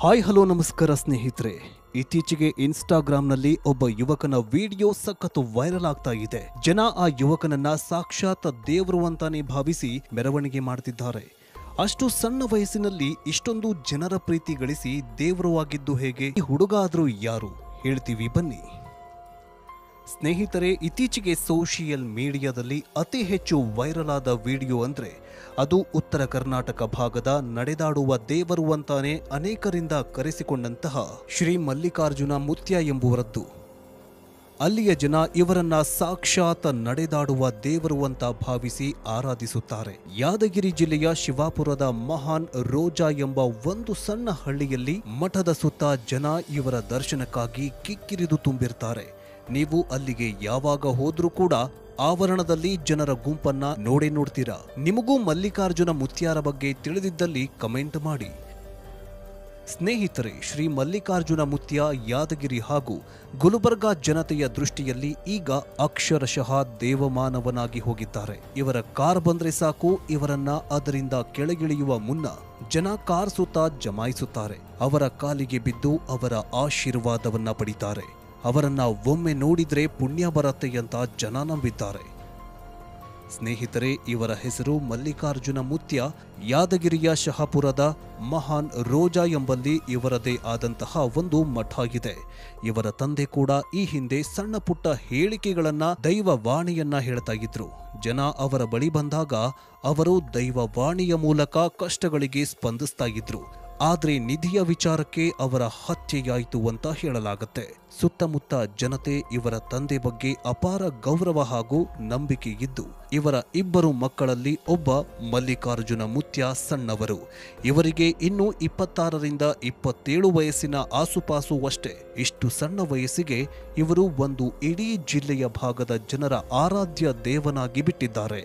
hi hello ನಮಸ್ಕಾರ ಸ್ನೇಹಿತರೆ ಇತ್ತೀಚೆಗೆ ಇನ್ಸ್ಟಾಗ್ರಾಂನಲ್ಲಿ ಒಬ್ಬ ಯುವಕನ ವಿಡಿಯೋ ಸಖತ್ತು ವೈರಲ್ ಆಗ್ತಾ ಇದೆ ಜನ ಆ ಯುವಕನನ್ನ ಸಾಕ್ಷಾತ್ ದೇವರು ಅಂತಾನೆ ಭಾವಿಸಿ ಮೆರವಣಿಗೆ ಮಾಡ್ತಿದ್ದಾರೆ ಅಷ್ಟು ಸಣ್ಣ ವಯಸ್ಸಿನಲ್ಲಿ ಇಷ್ಟೊಂದು ಜನರ ಪ್ರೀತಿ ಗಳಿಸಿ ದೇವರು ಆಗಿದ್ದು ಹೇಗೆ ಈ ಹುಡುಗ ಆದ್ರೂ ಯಾರು ಹೇಳ್ತೀವಿ ಬನ್ನಿ ಸ್ನೇಹಿತರೆ ಇತ್ತೀಚೆಗೆ ಸೋಷಿಯಲ್ ಮೀಡಿಯಾದಲ್ಲಿ ಅತಿ ಹೆಚ್ಚು ವೈರಲ್ ಆದ ವಿಡಿಯೋ ಅಂದ್ರೆ ಅದು ಉತ್ತರ ಕರ್ನಾಟಕ ಭಾಗದ ನಡೆದಾಡುವ ದೇವರು ಅಂತಾನೆ ಅನೇಕರಿಂದ ಕರೆಸಿಕೊಂಡಂತಹ ಶ್ರೀ ಮಲ್ಲಿಕಾರ್ಜುನ ಮುತ್ಯ ಎಂಬುವರದ್ದು ಅಲ್ಲಿಯ ಜನ ಇವರನ್ನ ಸಾಕ್ಷಾತ್ ನಡೆದಾಡುವ ದೇವರು ಅಂತ ಭಾವಿಸಿ ಆರಾಧಿಸುತ್ತಾರೆ ಯಾದಗಿರಿ ಜಿಲ್ಲೆಯ ಶಿವಾಪುರದ ಮಹಾನ್ ರೋಜಾ ಎಂಬ ಒಂದು ಸಣ್ಣ ಹಳ್ಳಿಯಲ್ಲಿ ಮಠದ ಸುತ್ತ ಜನ ಇವರ ದರ್ಶನಕ್ಕಾಗಿ ಕಿಕ್ಕಿರಿದು ತುಂಬಿರ್ತಾರೆ ನೀವು ಅಲ್ಲಿಗೆ ಯಾವಾಗ ಹೋದ್ರೂ ಕೂಡ ಆವರಣದಲ್ಲಿ ಜನರ ಗುಂಪನ್ನ ನೋಡೇ ನೋಡ್ತೀರಾ ನಿಮಗೂ ಮಲ್ಲಿಕಾರ್ಜುನ ಮುತ್ಯಾರ ಬಗ್ಗೆ ತಿಳಿದಿದ್ದಲ್ಲಿ ಕಮೆಂಟ್ ಮಾಡಿ ಸ್ನೇಹಿತರೆ ಶ್ರೀ ಮಲ್ಲಿಕಾರ್ಜುನ ಮುತ್ಯ ಯಾದಗಿರಿ ಹಾಗೂ ಗುಲ್ಬರ್ಗಾ ಜನತೆಯ ದೃಷ್ಟಿಯಲ್ಲಿ ಈಗ ಅಕ್ಷರಶಃ ದೇವಮಾನವನಾಗಿ ಹೋಗಿದ್ದಾರೆ ಇವರ ಕಾರ್ ಬಂದ್ರೆ ಸಾಕು ಇವರನ್ನ ಅದರಿಂದ ಕೆಳಗಿಳಿಯುವ ಮುನ್ನ ಜನ ಕಾರ್ ಸುತ್ತ ಜಮಾಯಿಸುತ್ತಾರೆ ಅವರ ಕಾಲಿಗೆ ಬಿದ್ದು ಅವರ ಆಶೀರ್ವಾದವನ್ನ ಪಡಿತಾರೆ ಅವರನ್ನ ಒಮ್ಮೆ ನೋಡಿದ್ರೆ ಪುಣ್ಯ ಬರತ್ತೆ ಅಂತ ಜನ ನಂಬಿದ್ದಾರೆ ಸ್ನೇಹಿತರೆ ಇವರ ಹೆಸರು ಮಲ್ಲಿಕಾರ್ಜುನ ಮುತ್ಯ ಯಾದಗಿರಿಯ ಶಹಾಪುರದ ಮಹಾನ್ ರೋಜಾ ಎಂಬಲ್ಲಿ ಇವರದೇ ಆದಂತಹ ಒಂದು ಮಠ ಇದೆ ಇವರ ತಂದೆ ಕೂಡ ಈ ಹಿಂದೆ ಸಣ್ಣ ಪುಟ್ಟ ಹೇಳಿಕೆಗಳನ್ನ ದೈವ ವಾಣಿಯನ್ನ ಹೇಳ್ತಾ ಇದ್ರು ಜನ ಅವರ ಬಳಿ ಬಂದಾಗ ಅವರು ದೈವ ವಾಣಿಯ ಮೂಲಕ ಕಷ್ಟಗಳಿಗೆ ಸ್ಪಂದಿಸ್ತಾ ಇದ್ರು ಆದ್ರೆ ನಿಧಿಯ ವಿಚಾರಕ್ಕೆ ಅವರ ಹತ್ಯೆಯಾಯಿತು ಅಂತ ಹೇಳಲಾಗುತ್ತೆ ಸುತ್ತಮುತ್ತ ಜನತೆ ಇವರ ತಂದೆ ಬಗ್ಗೆ ಅಪಾರ ಗೌರವ ಹಾಗೂ ನಂಬಿಕೆ ಇದ್ದು ಇವರ ಇಬ್ಬರು ಮಕ್ಕಳಲ್ಲಿ ಒಬ್ಬ ಮಲ್ಲಿಕಾರ್ಜುನ ಮುತ್ಯ ಸಣ್ಣವರು ಇವರಿಗೆ ಇನ್ನು ಇಪ್ಪತ್ತಾರರಿಂದ ಇಪ್ಪತ್ತೇಳು ವಯಸ್ಸಿನ ಆಸುಪಾಸು ಅಷ್ಟೇ ಇಷ್ಟು ಸಣ್ಣ ವಯಸ್ಸಿಗೆ ಇವರು ಒಂದು ಇಡೀ ಜಿಲ್ಲೆಯ ಭಾಗದ ಜನರ ಆರಾಧ್ಯ ದೇವನಾಗಿ ಬಿಟ್ಟಿದ್ದಾರೆ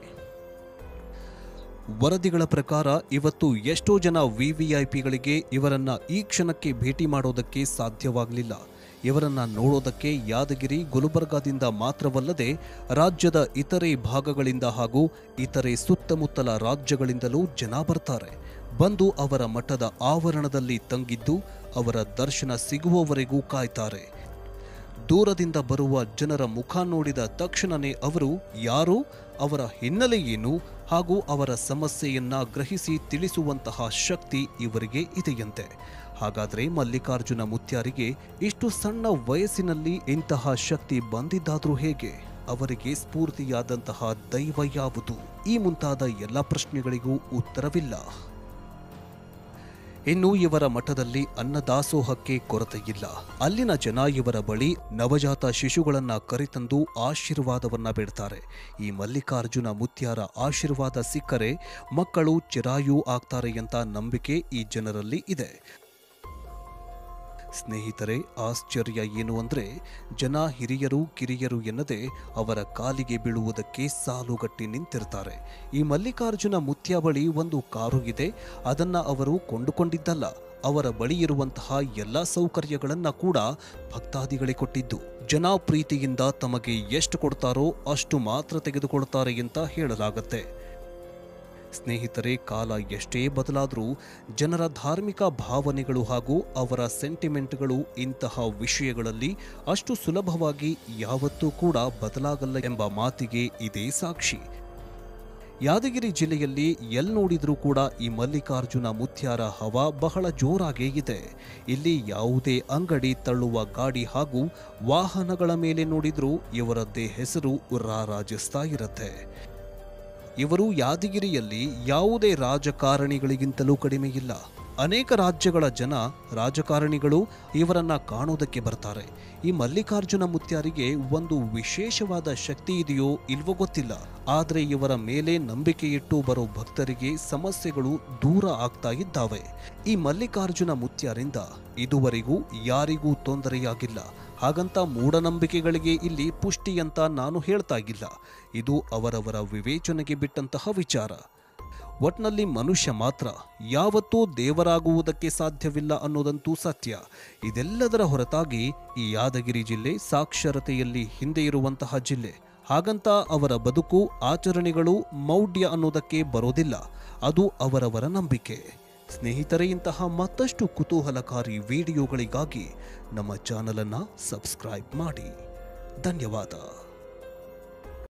ವರದಿಗಳ ಪ್ರಕಾರ ಇವತ್ತು ಎಷ್ಟೋ ಜನ ವಿವಿಐಪಿಗಳಿಗೆ ಇವರನ್ನ ಈ ಕ್ಷಣಕ್ಕೆ ಭೇಟಿ ಮಾಡೋದಕ್ಕೆ ಸಾಧ್ಯವಾಗಲಿಲ್ಲ ಇವರನ್ನ ನೋಡೋದಕ್ಕೆ ಯಾದಗಿರಿ ಗುಲ್ಬರ್ಗಾದಿಂದ ಮಾತ್ರವಲ್ಲದೆ ರಾಜ್ಯದ ಇತರೆ ಭಾಗಗಳಿಂದ ಹಾಗೂ ಇತರೆ ಸುತ್ತಮುತ್ತಲ ರಾಜ್ಯಗಳಿಂದಲೂ ಜನ ಬರ್ತಾರೆ ಬಂದು ಅವರ ಮಠದ ಆವರಣದಲ್ಲಿ ತಂಗಿದ್ದು ಅವರ ದರ್ಶನ ಸಿಗುವವರೆಗೂ ಕಾಯ್ತಾರೆ ದೂರದಿಂದ ಬರುವ ಜನರ ಮುಖ ನೋಡಿದ ತಕ್ಷಣವೇ ಅವರು ಯಾರು ಅವರ ಹಿನ್ನೆಲೆ ಏನು ಹಾಗೂ ಅವರ ಸಮಸ್ಯೆಯನ್ನ ಗ್ರಹಿಸಿ ತಿಳಿಸುವಂತಹ ಶಕ್ತಿ ಇವರಿಗೆ ಇದೆಯಂತೆ ಹಾಗಾದ್ರೆ ಮಲ್ಲಿಕಾರ್ಜುನ ಮುತ್ಯಾರಿಗೆ ಇಷ್ಟು ಸಣ್ಣ ವಯಸ್ಸಿನಲ್ಲಿ ಇಂತಹ ಶಕ್ತಿ ಬಂದಿದ್ದಾದ್ರೂ ಹೇಗೆ ಅವರಿಗೆ ಸ್ಫೂರ್ತಿಯಾದಂತಹ ದೈವ ಯಾವುದು ಈ ಮುಂತಾದ ಎಲ್ಲ ಪ್ರಶ್ನೆಗಳಿಗೂ ಉತ್ತರವಿಲ್ಲ ಇನ್ನು ಇವರ ಮಠದಲ್ಲಿ ಅನ್ನದಾಸೋಹಕ್ಕೆ ಕೊರತೆಯಿಲ್ಲ ಅಲ್ಲಿನ ಜನ ಇವರ ಬಳಿ ನವಜಾತ ಶಿಶುಗಳನ್ನ ಕರೆತಂದು ಆಶೀರ್ವಾದವನ್ನ ಬೇಡ್ತಾರೆ ಈ ಮಲ್ಲಿಕಾರ್ಜುನ ಮುತ್ಯಾರ ಆಶೀರ್ವಾದ ಸಿಕ್ಕರೆ ಮಕ್ಕಳು ಚಿರಾಯು ಆಗ್ತಾರೆ ಅಂತ ನಂಬಿಕೆ ಈ ಜನರಲ್ಲಿ ಇದೆ ಸ್ನೇಹಿತರೆ ಆಶ್ಚರ್ಯ ಏನು ಅಂದ್ರೆ ಜನ ಹಿರಿಯರು ಕಿರಿಯರು ಎನ್ನದೆ ಅವರ ಕಾಲಿಗೆ ಬೀಳುವುದಕ್ಕೆ ಸಾಲುಗಟ್ಟಿ ನಿಂತಿರ್ತಾರೆ ಈ ಮಲ್ಲಿಕಾರ್ಜುನ ಮುತ್ಯ ಬಳಿ ಒಂದು ಕಾರು ಇದೆ ಅದನ್ನ ಅವರು ಕೊಂಡುಕೊಂಡಿದ್ದಲ್ಲ ಅವರ ಬಳಿ ಇರುವಂತಹ ಎಲ್ಲ ಸೌಕರ್ಯಗಳನ್ನ ಕೂಡ ಭಕ್ತಾದಿಗಳೇ ಕೊಟ್ಟಿದ್ದು ಜನ ಪ್ರೀತಿಯಿಂದ ತಮಗೆ ಎಷ್ಟು ಕೊಡ್ತಾರೋ ಅಷ್ಟು ಮಾತ್ರ ತೆಗೆದುಕೊಳ್ತಾರೆ ಅಂತ ಹೇಳಲಾಗತ್ತೆ ಸ್ನೇಹಿತರೆ ಕಾಲ ಎಷ್ಟೇ ಬದಲಾದರೂ ಜನರ ಧಾರ್ಮಿಕ ಭಾವನೆಗಳು ಹಾಗೂ ಅವರ ಸೆಂಟಿಮೆಂಟ್ಗಳು ಇಂತಹ ವಿಷಯಗಳಲ್ಲಿ ಅಷ್ಟು ಸುಲಭವಾಗಿ ಯಾವತ್ತೂ ಕೂಡ ಬದಲಾಗಲ್ಲ ಎಂಬ ಮಾತಿಗೆ ಇದೇ ಸಾಕ್ಷಿ ಯಾದಗಿರಿ ಜಿಲ್ಲೆಯಲ್ಲಿ ಎಲ್ ನೋಡಿದ್ರೂ ಕೂಡ ಈ ಮಲ್ಲಿಕಾರ್ಜುನ ಮುತ್ಯಾರ ಹವ ಬಹಳ ಜೋರಾಗೇ ಇದೆ ಇಲ್ಲಿ ಯಾವುದೇ ಅಂಗಡಿ ತಳ್ಳುವ ಗಾಡಿ ಹಾಗೂ ವಾಹನಗಳ ಮೇಲೆ ನೋಡಿದ್ರೂ ಇವರದ್ದೇ ಹೆಸರು ರಾರಾಜಿಸ್ತಾ ಇರುತ್ತೆ ಇವರು ಯಾದಗಿರಿಯಲ್ಲಿ ಯಾವುದೇ ರಾಜಕಾರಣಿಗಳಿಗಿಂತಲೂ ಕಡಿಮೆ ಇಲ್ಲ ಅನೇಕ ರಾಜ್ಯಗಳ ಜನ ರಾಜಕಾರಣಿಗಳು ಇವರನ್ನ ಕಾಣೋದಕ್ಕೆ ಬರ್ತಾರೆ ಈ ಮಲ್ಲಿಕಾರ್ಜುನ ಮುತ್ಯಾರಿಗೆ ಒಂದು ವಿಶೇಷವಾದ ಶಕ್ತಿ ಇದೆಯೋ ಇಲ್ವೋ ಗೊತ್ತಿಲ್ಲ ಆದ್ರೆ ಇವರ ಮೇಲೆ ನಂಬಿಕೆ ಇಟ್ಟು ಬರೋ ಭಕ್ತರಿಗೆ ಸಮಸ್ಯೆಗಳು ದೂರ ಆಗ್ತಾ ಇದ್ದಾವೆ ಈ ಮಲ್ಲಿಕಾರ್ಜುನ ಮುತ್ಯಾರಿಂದ ಇದುವರೆಗೂ ಯಾರಿಗೂ ತೊಂದರೆಯಾಗಿಲ್ಲ ಹಾಗಂತ ಮೂಢನಂಬಿಕೆಗಳಿಗೆ ಇಲ್ಲಿ ಪುಷ್ಟಿ ಅಂತ ನಾನು ಹೇಳ್ತಾ ಇಲ್ಲ ಇದು ಅವರವರ ವಿವೇಚನೆಗೆ ಬಿಟ್ಟಂತಹ ವಿಚಾರ ಒಟ್ನಲ್ಲಿ ಮನುಷ್ಯ ಮಾತ್ರ ಯಾವತ್ತೂ ದೇವರಾಗುವುದಕ್ಕೆ ಸಾಧ್ಯವಿಲ್ಲ ಅನ್ನೋದಂತೂ ಸತ್ಯ ಇದೆಲ್ಲದರ ಹೊರತಾಗಿ ಈ ಯಾದಗಿರಿ ಜಿಲ್ಲೆ ಸಾಕ್ಷರತೆಯಲ್ಲಿ ಹಿಂದೆ ಇರುವಂತಹ ಜಿಲ್ಲೆ ಹಾಗಂತ ಅವರ ಬದುಕು ಆಚರಣೆಗಳು ಮೌಢ್ಯ ಅನ್ನೋದಕ್ಕೆ ಬರೋದಿಲ್ಲ ಅದು ಅವರವರ ನಂಬಿಕೆ ಸ್ನೇಹಿತರೆ ಇಂತಹ ಮತ್ತಷ್ಟು ಕುತೂಹಲಕಾರಿ ವಿಡಿಯೋಗಳಿಗಾಗಿ ನಮ್ಮ ಚಾನಲನ್ನು ಸಬ್ಸ್ಕ್ರೈಬ್ ಮಾಡಿ ಧನ್ಯವಾದ